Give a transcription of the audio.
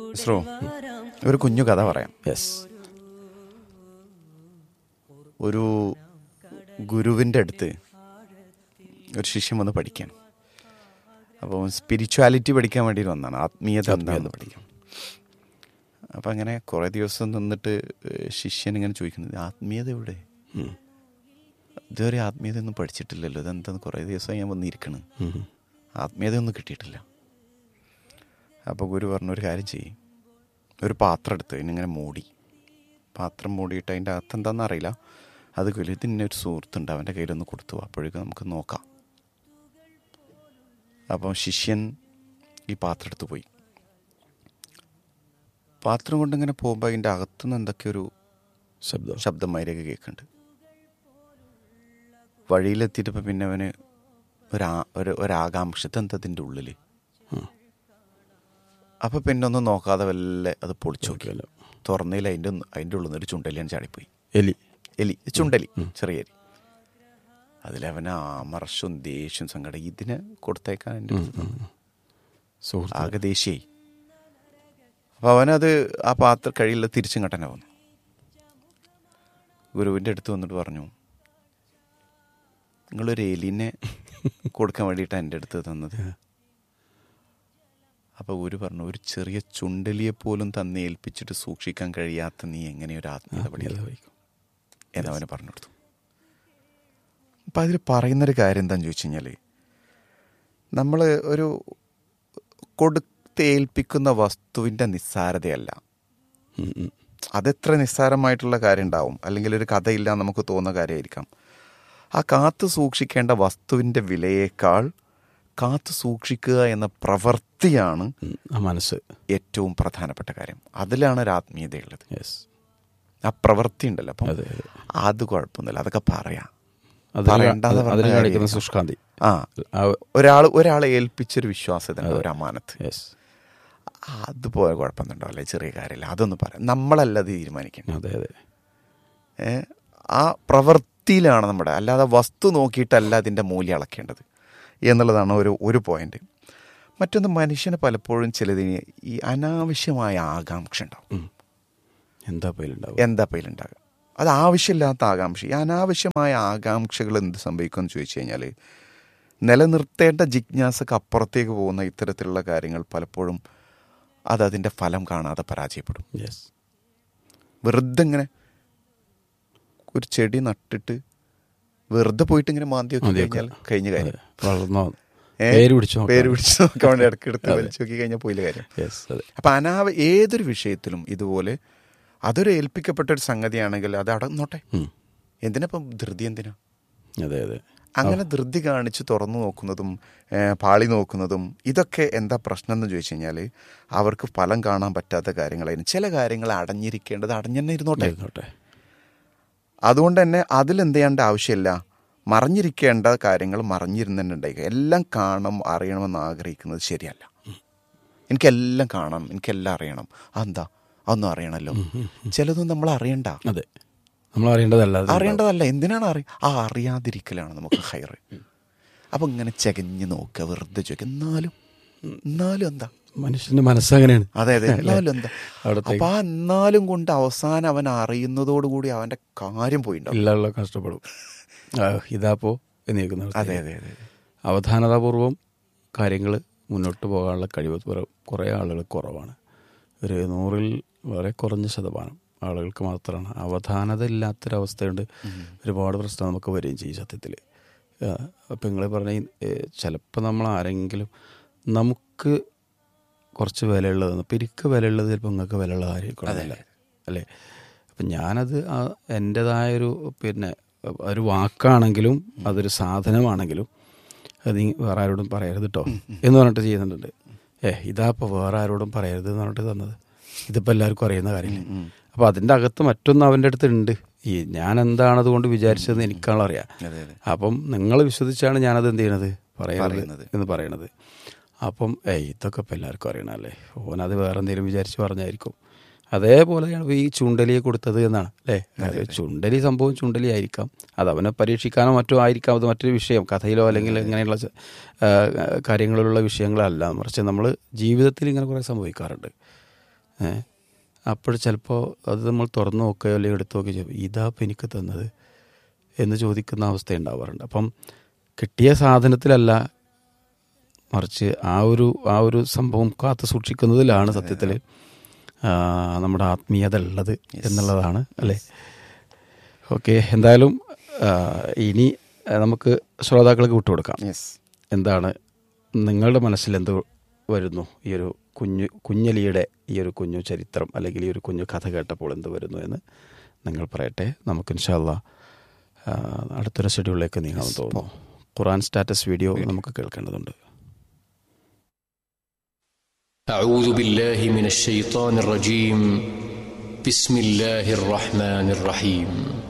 ശ്രോ ഒരു കുഞ്ഞു കഥ പറയാം യെസ് ഒരു ഗുരുവിൻ്റെ അടുത്ത് ഒരു ശിഷ്യൻ വന്ന് പഠിക്കാൻ അപ്പോൾ സ്പിരിച്വാലിറ്റി പഠിക്കാൻ വേണ്ടി വന്നതാണ് ആത്മീയത എന്താണെന്ന് പഠിക്കാം അപ്പം അങ്ങനെ കുറേ ദിവസം നിന്നിട്ട് ഏഹ് ശിഷ്യൻ ഇങ്ങനെ ചോദിക്കുന്നത് ആത്മീയത എവിടെ ഇതുവരെ ആത്മീയത ഒന്നും പഠിച്ചിട്ടില്ലല്ലോ ഇതെന്താന്ന് കുറേ ദിവസം ഞാൻ വന്നിരിക്കണം ആത്മീയതയൊന്നും കിട്ടിയിട്ടില്ല അപ്പോൾ ഗുരു പറഞ്ഞു ഒരു കാര്യം ചെയ്യും ഒരു പാത്രം എടുത്ത് അതിനിങ്ങനെ മൂടി പാത്രം മൂടിയിട്ട് അതിൻ്റെ അകത്ത് എന്താണെന്ന് അറിയില്ല അത് കൊല്ലം ഇതിൻ്റെ ഒരു സുഹൃത്തുണ്ട് അവൻ്റെ കയ്യിലൊന്ന് കൊടുത്തു അപ്പോഴേക്കും നമുക്ക് നോക്കാം അപ്പം ശിഷ്യൻ ഈ പാത്രം എടുത്ത് പോയി പാത്രം കൊണ്ടിങ്ങനെ പോകുമ്പോൾ അതിൻ്റെ അകത്തുനിന്ന് എന്തൊക്കെയൊരു ശബ്ദം ശബ്ദം മാതിരിയൊക്കെ കേൾക്കുന്നുണ്ട് വഴിയിലെത്തിയിട്ടപ്പോൾ പിന്നെ അവന് ഒരാ ഒരു ഒരാകാംക്ഷത്തെ എന്താ അതിൻ്റെ ഉള്ളിൽ ഉം. അപ്പോൾ പിന്നെ ഒന്നും നോക്കാതെ വല്ല അത് പൊളിച്ചു നോക്കി നോക്കിയല്ലോ. തുറന്നതിൽ അതിൻ്റെ ഒന്ന് അതിൻ്റെ ഉള്ളിൽ നിന്ന് ഒരു ചുണ്ടലിയാണ് ചാടിപ്പോയി എലി എലി ചുണ്ടലി ചെറിയ എലി അതിലവന് ആമർഷവും ദേഷ്യവും സങ്കടം ഇതിന് കൊടുത്തേക്കാൻ എൻ്റെ സുഹൃത്ത് ആകെ ദേഷ്യായി അപ്പോൾ അവനത് ആ പാത്രം കഴിയില്ല തിരിച്ചും കട്ടനെ വന്നു ഗുരുവിൻ്റെ അടുത്ത് വന്നിട്ട് പറഞ്ഞു നിങ്ങളൊരു എലിനെ കൊടുക്കാൻ വേണ്ടിയിട്ടാണ് എൻ്റെ അടുത്ത് തന്നത് അപ്പോൾ ഗുരു പറഞ്ഞു ഒരു ചെറിയ ചുണ്ടലിയെ പോലും തന്നെ ഏൽപ്പിച്ചിട്ട് സൂക്ഷിക്കാൻ കഴിയാത്ത നീ എങ്ങനെ ഒരു ആത്മീയത പഠിക്കും എന്നവന് പറഞ്ഞു കൊടുത്തു അപ്പം അതിൽ പറയുന്നൊരു കാര്യം എന്താണെന്ന് ചോദിച്ചു കഴിഞ്ഞാൽ നമ്മൾ ഒരു കൊടുത്തേൽപ്പിക്കുന്ന വസ്തുവിൻ്റെ നിസ്സാരതയല്ല ഉം, ഉം. അതെത്ര നിസ്സാരമായിട്ടുള്ള കാര്യം ഉണ്ടാവും അല്ലെങ്കിൽ ഒരു കഥയില്ല നമുക്ക് തോന്നുന്ന കാര്യമായിരിക്കാം ആ കാത്തു സൂക്ഷിക്കേണ്ട വസ്തുവിൻ്റെ വിലയേക്കാൾ കാത്തു സൂക്ഷിക്കുക എന്ന പ്രവൃത്തിയാണ് ഉം. ആ മനസ്സ് ഏറ്റവും പ്രധാനപ്പെട്ട കാര്യം അതിലാണ് ഒരു ആത്മീയതയുള്ളത് യെസ് ആ പ്രവൃത്തി ഉണ്ടല്ലോ അപ്പം അതെ അതെ അത് കുഴപ്പമൊന്നുമില്ല അതൊക്കെ പറയാം അതിൽ പറയണ്ടാന്ന് പറഞ്ഞ അതിൽ കാണിക്കുന്ന കാര്യമില്ല. ശുഷ്കാന്തി ആ ആ ഒരാൾ ഒരാളെ ഏൽപ്പിച്ചൊരു വിശ്വാസത ഒരു അമാനത്ത് യെസ് അതുപോലെ കുഴപ്പമൊന്നുണ്ടാവില്ല ചെറിയ കാര്യമില്ല അതൊന്നും പറയാം നമ്മളല്ല അത് തീരുമാനിക്കണം അതെ അതെ ഏ, ആ പ്രവൃത്തിയിലാണ് നമ്മുടെ അല്ലാതെ വസ്തു നോക്കിയിട്ടല്ല അതിൻ്റെ മൂല്യം അളക്കേണ്ടത് എന്നുള്ളതാണ് ഒരു ഒരു പോയിന്റ് മറ്റൊന്ന് മനുഷ്യന് പലപ്പോഴും ചിലതിന് ഈ അനാവശ്യമായ ആകാംക്ഷ ഉണ്ടാവും ഉം. എന്താ പേരുണ്ടാവും എന്താ പേരുണ്ടാകുക അത് ആവശ്യമില്ലാത്ത ആകാംക്ഷ ഈ അനാവശ്യമായ ആകാംക്ഷകൾ എന്ത് സംഭവിക്കുമെന്ന് ചോദിച്ചു കഴിഞ്ഞാൽ നിലനിർത്തേണ്ട ജിജ്ഞാസക്ക് അപ്പുറത്തേക്ക് പോകുന്ന ഇത്തരത്തിലുള്ള കാര്യങ്ങൾ പലപ്പോഴും അത് അതിൻ്റെ ഫലം കാണാതെ പരാജയപ്പെടും യെസ് വെറുതെ ഇങ്ങനെ ഒരു ചെടി നട്ടിട്ട് വെറുതെ പോയിട്ട് ഇങ്ങനെ മാന്തി നോക്കി മാന്തി കഴിഞ്ഞാൽ കഴിഞ്ഞ കാര്യം വളർന്നോ ഏ? പേര് പിടിച്ചു നോക്കാം. പേര് പിടിച്ച് നോക്കാൻ വേണ്ടി ഇടയ്ക്ക് എടുത്ത് വലിച്ചു നോക്കി കഴിഞ്ഞാൽ പോയില്ല കാര്യം യെസ് അതെ അപ്പം അനാവ ഏതൊരു വിഷയത്തിലും ഇതുപോലെ അതൊരു ഏൽപ്പിക്കപ്പെട്ട ഒരു സംഗതിയാണെങ്കിൽ അത് അടന്നോട്ടെ ഉം. എന്തിനപ്പം ധൃതി എന്തിനാ അതെ അതെ അങ്ങനെ ധൃതി കാണിച്ച് തുറന്നു നോക്കുന്നതും ഏ, പാളി നോക്കുന്നതും ഇതൊക്കെ എന്താ പ്രശ്നം എന്ന് ചോദിച്ചു കഴിഞ്ഞാൽ അവർക്ക് ഫലം കാണാൻ പറ്റാത്ത കാര്യങ്ങളായിരുന്നു ചില കാര്യങ്ങൾ അടഞ്ഞിരിക്കേണ്ടത് അടഞ്ഞു തന്നെ ഇരുന്നോട്ടെ ഇരുന്നോട്ടെ അതുകൊണ്ട് തന്നെ അതിലെന്ത് ചെയ്യേണ്ട ആവശ്യമില്ല മറഞ്ഞിരിക്കേണ്ട കാര്യങ്ങൾ മറഞ്ഞിരുന്നുണ്ടായിരിക്കുക എല്ലാം കാണണം അറിയണമെന്ന് ആഗ്രഹിക്കുന്നത് ശരിയല്ല എനിക്കെല്ലാം കാണണം എനിക്കെല്ലാം അറിയണം അതെന്താ അതൊന്നും അറിയണമല്ലോ ചിലതൊന്നും നമ്മൾ അറിയണ്ട അതെ നമ്മൾ അറിയേണ്ടതല്ല അത് അറിയേണ്ടതല്ല എന്തിനാണ് അറിയ ആ അറിയാതിരിക്കലാണ് നമുക്ക് ഹയർ അപ്പം ഇങ്ങനെ ചകഞ്ഞ് നോക്കുക വെറുതെ ചോദിക്കുക എന്നാലും എന്നാലും എന്താ മനുഷ്യന്റെ മനസ്സങ്ങനെയാണ് അതെ അതെ എന്നാലും എന്താ അവിടത്തേക്ക് അപ്പൊ ആ എന്നാലും കൊണ്ട് അവസാനം അവൻ അറിയുന്നതോടുകൂടി അവന്റെ കാര്യം പോയിണ്ടാവും ഇല്ലാനുള്ള കഷ്ടപ്പെടും ആ, ഇതാപ്പോ എന്ന് കേൾക്കുന്ന അതെ അതെ അതെ അവധാനതാപൂർവം കാര്യങ്ങൾ മുന്നോട്ട് പോകാനുള്ള കഴിവ് കുറെ- കുറേ ആളുകൾ കുറവാണ് ഒരു നൂറിൽ വളരെ കുറഞ്ഞ ശതമാനം ആളുകൾക്ക് മാത്രമാണ് അവധാനത ഇല്ലാത്തൊരവസ്ഥയുണ്ട് ഒരുപാട് പ്രശ്നം നമുക്ക് വരികയും ചെയ്യും സത്യത്തിൽ അപ്പം നിങ്ങൾ പറഞ്ഞ ചിലപ്പോൾ നമ്മൾ ആരെങ്കിലും നമുക്ക് കുറച്ച് വിലയുള്ളത് ഇപ്പം എനിക്ക് വിലയുള്ളത് ചിലപ്പോൾ നിങ്ങൾക്ക് വിലയുള്ളതായിരിക്കണമെന്നില്ല അല്ലേ അപ്പം ഞാനത് ആ എൻ്റെതായൊരു പിന്നെ ഒരു വാക്കാണെങ്കിലും അതൊരു സാധനമാണെങ്കിലും അത് നീ വേറെ ആരോടും പറയരുത് കേട്ടോ എന്ന് പറഞ്ഞിട്ട് ചെയ്യുന്നുണ്ട് ഏ ഇതാപ്പോൾ വേറെ ആരോടും പറയരുത് എന്ന് പറഞ്ഞിട്ട് തന്നത് ഇതിപ്പോൾ എല്ലാവർക്കും അറിയുന്ന കാര്യമില്ല അപ്പോൾ അതിൻ്റെ അകത്ത് മറ്റൊന്ന് അവൻ്റെ അടുത്ത് ഉണ്ട് ഈ ഞാൻ എന്താണ് അതുകൊണ്ട് വിചാരിച്ചതെന്ന് എനിക്കാണല്ലോ അറിയാം അതെ അതെ അപ്പം നിങ്ങൾ വിശ്വസിച്ചാണ് ഞാനത് എന്ത് ചെയ്യണത് പറയുന്നത് പറയുന്നത്. എന്ന് പറയണത് അപ്പം ഏയ് ഇതൊക്കെ ഇപ്പം എല്ലാവർക്കും അറിയണമല്ലേ ഓനത് വേറെ എന്തെങ്കിലും വിചാരിച്ച് പറഞ്ഞായിരിക്കും അതേപോലെയാണ് ഈ ചുണ്ടലിയെ കൊടുത്തത് എന്നാണ് അല്ലേ അത് ചുണ്ടലി സംഭവം ചുണ്ടലി ആയിരിക്കാം അത് അവനെ പരീക്ഷിക്കാനോ മറ്റോ ആയിരിക്കാം അത് മറ്റൊരു വിഷയം കഥയിലോ അല്ലെങ്കിൽ ഇങ്ങനെയുള്ള ച- ആ, കാര്യങ്ങളിലുള്ള വിഷയങ്ങളല്ല മറിച്ച് നമ്മൾ ജീവിതത്തിൽ ഇങ്ങനെ കുറേ സംഭവിക്കാറുണ്ട് ഏ അപ്പോൾ ചിലപ്പോൾ അത് നമ്മൾ തുറന്നു നോക്കുകയോ അല്ലെങ്കിൽ എടുത്തു നോക്കുകയോ ചെയ്യും ഇതാ ഇപ്പം എനിക്ക് തന്നത് എന്ന് ചോദിക്കുന്ന അവസ്ഥ ഉണ്ടാവാറുണ്ട് അപ്പം കിട്ടിയ സാധനത്തിലല്ല മറിച്ച് ആ ഒരു ആ ഒരു സംഭവം കാത്തു സൂക്ഷിക്കുന്നതിലാണ് സത്യത്തിൽ ആ, നമ്മുടെ ആത്മീയത ഉള്ളത് എന്നുള്ളതാണ് അല്ലേ ഓക്കെ എന്തായാലും ആ, ഇനി ആ, നമുക്ക് ശ്രോതാക്കൾക്ക് വിട്ടുകൊടുക്കാം യെസ് എന്താണ് നിങ്ങളുടെ മനസ്സിൽ എന്ത് വരുന്നു ഈ ഒരു കുഞ്ഞു കുഞ്ഞലിയുടെ ഈ ഒരു കുഞ്ഞു ചരിത്രം അല്ലെങ്കിൽ ഈ ഒരു കുഞ്ഞു കഥ കേട്ടപ്പോൾ എന്ത് വരുന്നു എന്ന് നിങ്ങൾ പറയട്ടെ നമുക്ക് ഇൻഷാല്ല അടുത്തൊരു ഷെഡ്യൂളിലേക്ക് നീങ്ങാമെന്ന് തോന്നുന്നു ഖുറാൻ സ്റ്റാറ്റസ് വീഡിയോ നമുക്ക് കേൾക്കേണ്ടതുണ്ട് أعوذ بالله من الشيطان الرجيم بسم الله الرحمن الرحيم